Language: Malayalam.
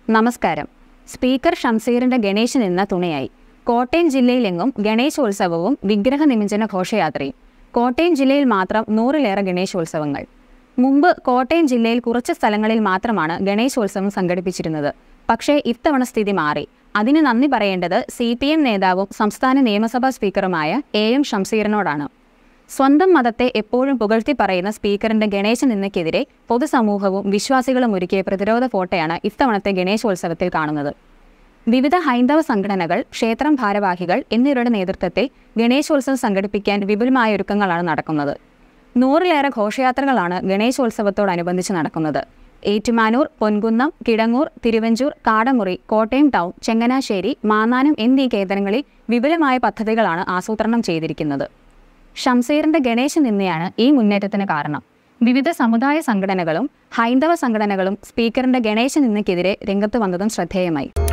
നമസ്കാരം സ്പീക്കർ ഷംസീറിന്റെ ഗണേശൻ എന്ന തുണയായി കോട്ടയം ജില്ലയിലെങ്ങും ഗണേശോത്സവവും വിഗ്രഹ നിമജ്ജന ഘോഷയാത്രയും കോട്ടയം ജില്ലയിൽ മാത്രം നൂറിലേറെ ഗണേശോത്സവങ്ങൾ മുമ്പ് കോട്ടയം ജില്ലയിൽ കുറച്ച് സ്ഥലങ്ങളിൽ മാത്രമാണ് ഗണേശോത്സവം സംഘടിപ്പിച്ചിരുന്നത് പക്ഷേ ഇത്തവണ സ്ഥിതി മാറി അതിന് നന്ദി പറയേണ്ടത് സി പി എം നേതാവും സംസ്ഥാന നിയമസഭാ സ്പീക്കറുമായ എ എം ഷംസീറിനോടാണ് സ്വന്തം മതത്തെ എപ്പോഴും പുകഴ്ത്തി പറയുന്ന സ്പീക്കറിന്റെ ഗണേശ നിന്ദയ്ക്കെതിരെ പൊതുസമൂഹവും വിശ്വാസികളും ഒരുക്കിയ പ്രതിരോധ ഫോട്ടോയാണ് ഇത്തവണത്തെ ഗണേശോത്സവത്തിൽ കാണുന്നത് വിവിധ ഹൈന്ദവ സംഘടനകൾ ക്ഷേത്രം ഭാരവാഹികൾ എന്നിവരുടെ നേതൃത്വത്തിൽ ഗണേശോത്സവം സംഘടിപ്പിക്കാൻ വിപുലമായ ഒരുക്കങ്ങളാണ് നടക്കുന്നത് നൂറിലേറെ ഘോഷയാത്രകളാണ് ഗണേശോത്സവത്തോടനുബന്ധിച്ച് നടക്കുന്നത് ഏറ്റുമാനൂർ പൊൻകുന്നം കിടങ്ങൂർ തിരുവഞ്ചൂർ കാടമുറി കോട്ടയം ടൗൺ ചെങ്ങനാശ്ശേരി മാന്നാനം എന്നീ കേന്ദ്രങ്ങളിൽ വിപുലമായ പദ്ധതികളാണ് ആസൂത്രണം ചെയ്തിരിക്കുന്നത് ഷംസീറിന്റെ ഗണേശ നിന്നയാണ് ഈ മുന്നേറ്റത്തിന് കാരണം വിവിധ സമുദായ സംഘടനകളും ഹൈന്ദവ സംഘടനകളും സ്പീക്കറിന്റെ ഗണേശ നിന്നയ്ക്കെതിരെ രംഗത്ത് വന്നതും ശ്രദ്ധേയമായി